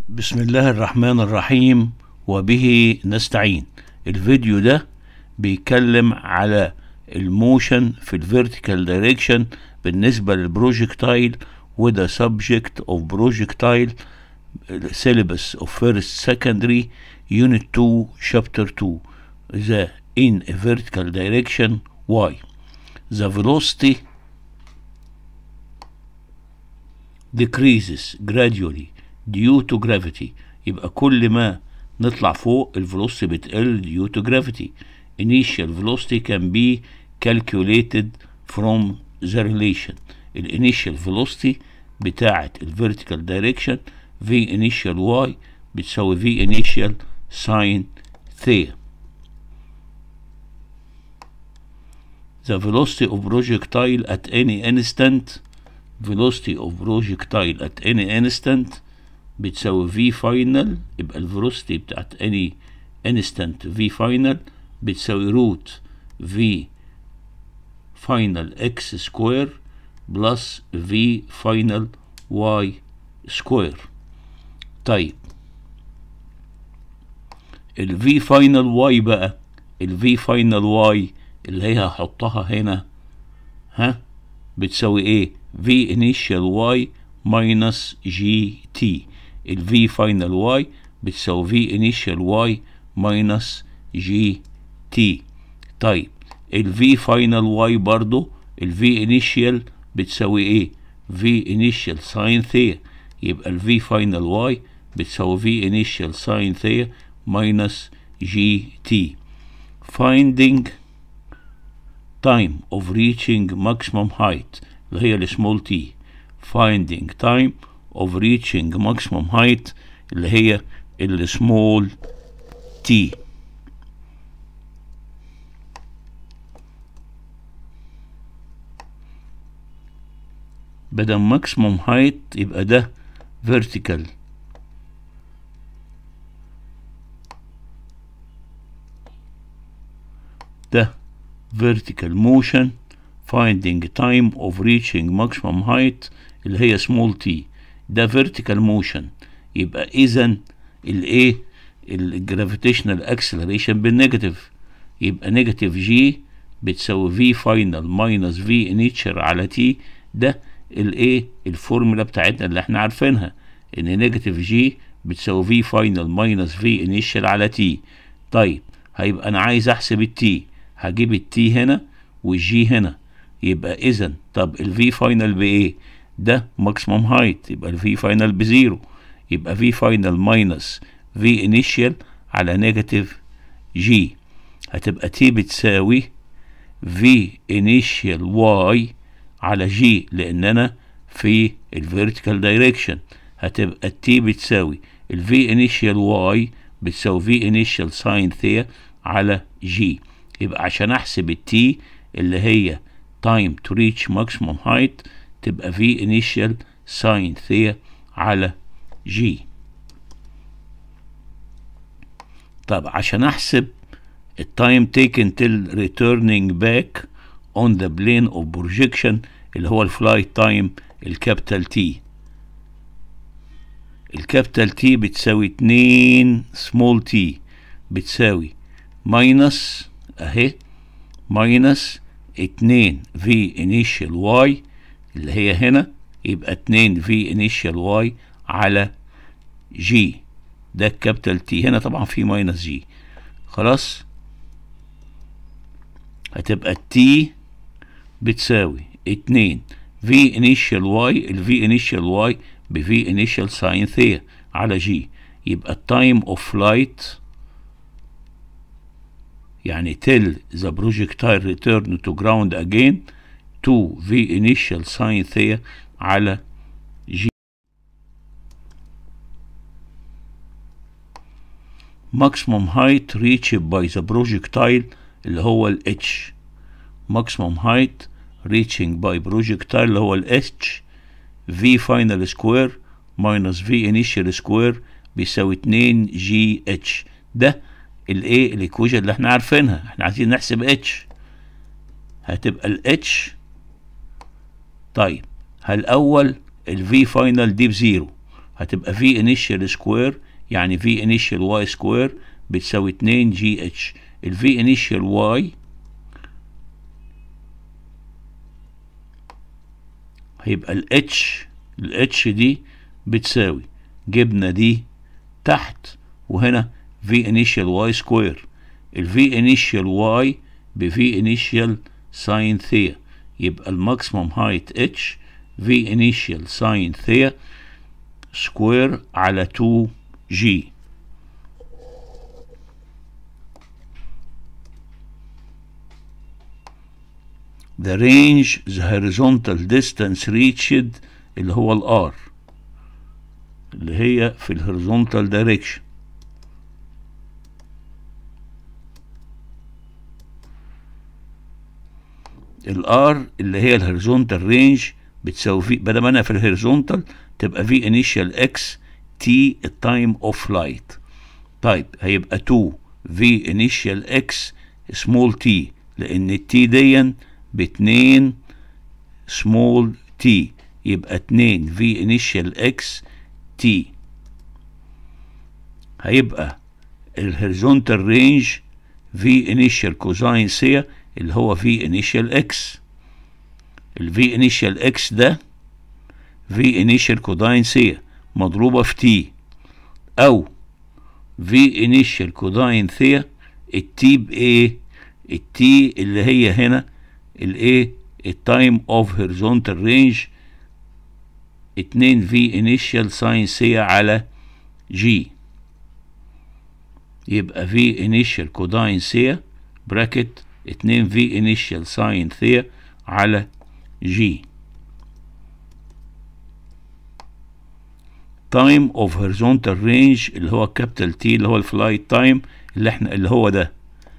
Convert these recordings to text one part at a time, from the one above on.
بسم الله الرحمن الرحيم وبه نستعين الفيديو ده بيتكلم على الموشن في الفيرتيكال دايركشن بالنسبة للبروجكتايل وده subject of projectile syllabus of first secondary unit 2 chapter 2 the in a vertical direction y the velocity decreases gradually due to gravity يبقى كل ما نطلع فوق الفيلوسيتي بتقل due to gravity initial velocity can be calculated from the relation الانيشال velocity بتاعة الفيرتيكال دايركشن v initial y بتساوي v initial sin theta the velocity of projectile at any instant velocity of projectile at any instant بتساوي v final يبقى الفيلوسيتي بتاعت any instant v final بتساوي root v final x square plus v final y square طيب ال v final y بقى ال v final y اللي هي هحطها هنا ها بتساوي ايه v initial y minus gt ال v final y بتساوي v initial y minus gt طيب ال v final y برضو ال v initial بتساوي ايه v initial sin theta يبقى ال v final y بتساوي v initial sin theta minus gt finding time of reaching maximum height اللي هي السمول t finding time of reaching maximum height اللي هي السمول t بدل maximum height يبقى ده vertical ده vertical motion finding time of reaching maximum height اللي هي small t ده vertical motion يبقى اذا الايه الجرافيتيشنال اكسلريشن بالنيجاتيف يبقى نيجاتيف جي بتساوي في فاينل ماينس في انيتشر على تي ده الايه الفورمولا بتاعتنا اللي احنا عارفينها ان نيجاتيف جي بتساوي في فاينل ماينس في انيشال على تي طيب هيبقى انا عايز احسب التي هجيب التي هنا والجي هنا يبقى اذا طب الفي فاينل بايه ده ماكسيموم هايت يبقى الفي فاينل بزيرو يبقى في فاينل ماينس في انيشال على نيجاتيف جي هتبقى تي بتساوي في انيشال واي على جي لان انا في الفيرتيكال دايركشن هتبقى التي بتساوي الفي انيشال واي بتساوي في انيشال ساين ثيا على جي يبقى عشان احسب التي اللي هي time to reach maximum height تبقى في initial sin ثيا على جي طب عشان احسب التايم taken till returning back on the plane of projection اللي هو الفلايت تايم الكابيتال تي الكابيتال تي بتساوي 2 سمول تي بتساوي ماينس اهي ماينس 2 في انيشال واي اللي هي هنا يبقى 2 في انيشال واي على جي ده الكابيتال تي هنا طبعا في ماينس جي خلاص هتبقى التي بتساوي 2 في انيشال واي الفي انيشال واي بفي انيشال ساين ثيا على جي يبقى التايم اوف فلايت يعني till the projectile return to ground again 2 v initial sin theta على g maximum height reached by the projectile اللي هو ال h maximum height reaching by projectile اللي هو ال h v final square minus v initial square بيساوي 2 g h ده الايه الايكويشن اللي احنا عارفينها احنا عايزين نحسب اتش هتبقى الاتش طيب هل اول الفي فاينل دي بزيرو هتبقى في انيشال سكوير يعني في انيشال واي سكوير بتساوي 2 جي اتش الفي انيشال واي هيبقى الاتش الاتش دي بتساوي جبنا دي تحت وهنا في انيشال واي سكوير الفي انيشال واي بفي انيشال ساين ثيا يبقى الماكسيمم هايت اتش في انيشال ساين ثيا سكوير على 2 جي the range the horizontal distance reached اللي هو الار اللي هي في الهوريزونتال دايركشن الار اللي هي الهوريزونتال رينج بتساوي في بدل ما انا في الهوريزونتال تبقى في انيشال اكس تي التايم اوف فلايت طيب هيبقى 2 في انيشال اكس سمول تي لان التي دي ب 2 سمول تي يبقى 2 في انيشال اكس تي هيبقى الهوريزونتال رينج في انيشال كوزاين سيا اللي هو في انيشال اكس الفي انيشال اكس ده في انيشال كوداين سيا مضروبة في تي او في انيشال كوداين ثيا التي بايه التي اللي هي هنا الايه التايم اوف هوريزونتال رينج 2 في انيشال ساين سيا على جي يبقى في انيشال كوداين سيا براكت 2 في انيشال ساين ثيا على جي تايم اوف هوريزونتال رينج اللي هو كابيتال تي اللي هو الفلايت تايم اللي احنا اللي هو ده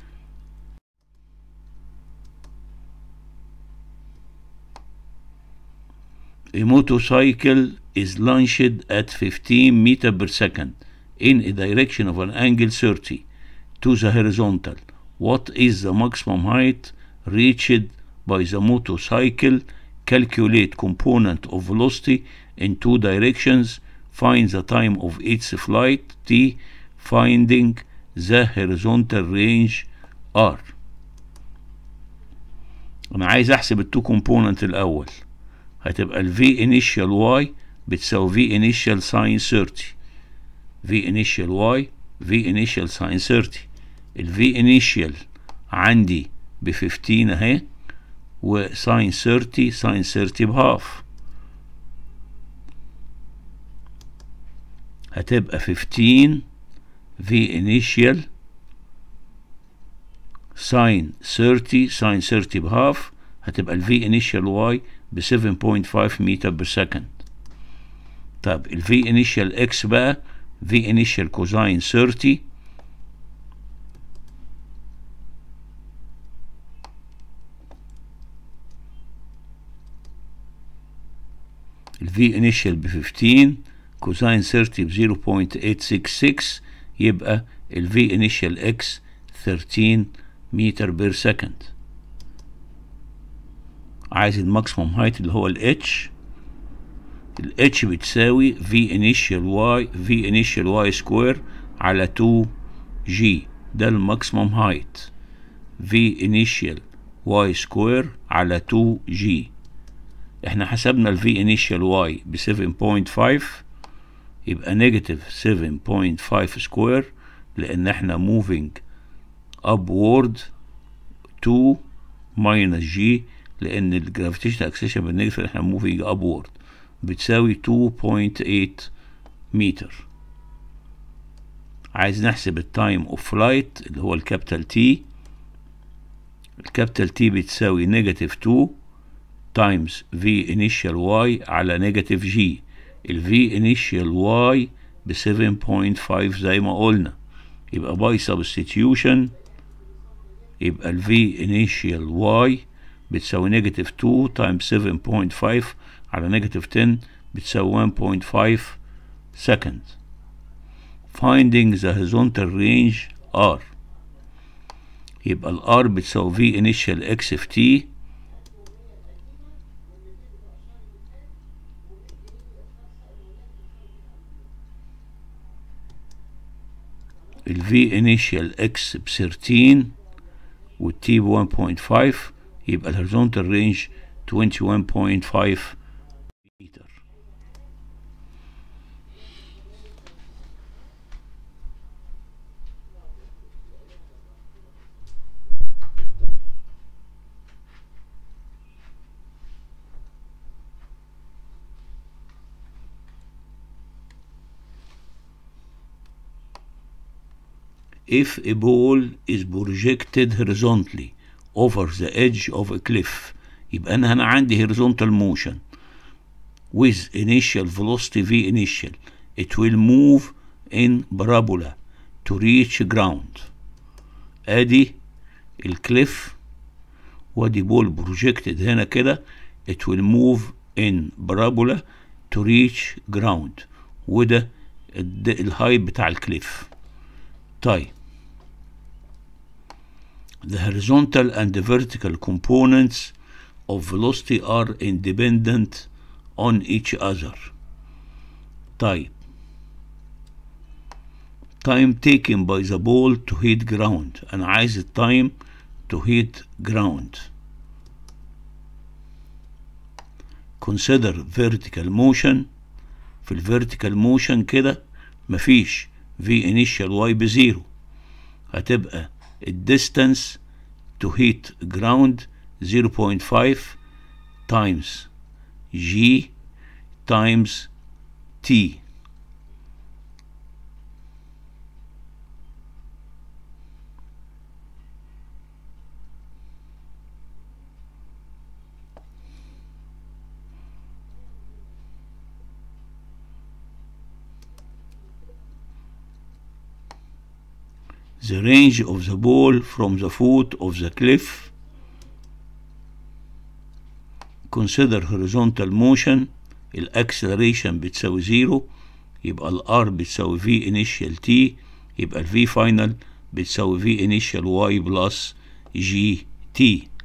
A motorcycle is launched at 15 meter per second in a direction of an angle 30 to the horizontal. What is the maximum height reached by the motorcycle? Calculate component of velocity in two directions. Find the time of its flight t. Finding the horizontal range r. أنا عايز أحسب التو كومبوننت الأول. هتبقى ال V initial Y بتساوي V initial sin 30 V initial Y V initial sin 30 ال V initial عندي ب 15 اهي و sin 30 sin 30 بهاف هتبقى 15 V initial sin 30 sin 30 بهاف هتبقى ال V initial Y ب 7.5 متر بير سكند طب ال V initial X بقى V initial cosine 30 ال V initial ب 15 cosine 30 ب 0.866 يبقى ال V initial X 13 متر بير سكند عايز الماكسيموم هايت اللي هو ال H ال H بتساوي V initial Y V initial Y سكوير على 2 G ده الماكسيموم هايت V initial Y سكوير على 2 G احنا حسبنا ال V initial Y ب 7.5 يبقى نيجاتيف 7.5 سكوير لان احنا moving upward 2 minus G لان الجرافيتيشن اكسيشن بالنيجاتيف احنا موفينج ابورد بتساوي 2.8 متر عايز نحسب التايم اوف فلايت اللي هو الكابيتال تي الكابيتال تي بتساوي نيجاتيف 2 تايمز في انيشال واي على نيجاتيف جي الفي انيشال واي ب 7.5 زي ما قلنا يبقى باي سبستيتيوشن يبقى الفي انيشال واي بتساوي نيجاتيف 2 تايمز 7.5 على نيجاتيف 10 بتساوي 1.5 سكند finding the horizontal range r يبقى ال r بتساوي v initial x في t ال V initial X ب 13 وال T ب 1.5 يبقى ال horizontal range 21.5 متر if a ball is projected horizontally over the edge of a cliff يبقى انا هنا عندي horizontal motion with initial velocity v initial it will move in parabola to reach ground ادي الكليف وادي بول projected هنا كده it will move in parabola to reach ground وده الهايت بتاع الكليف طيب the horizontal and the vertical components of velocity are independent on each other طيب time taken by the ball to hit ground أنا عايز التايم to hit ground consider vertical motion في الفيرتيكال موشن كده مفيش v initial y بزيرو هتبقى الديستانس to hit ground 0.5 times g times t the range of the ball from the foot of the cliff consider horizontal motion الاكسلريشن بتساوي زيرو يبقى الار بتساوي v initial t يبقى ال v final بتساوي v initial y plus g t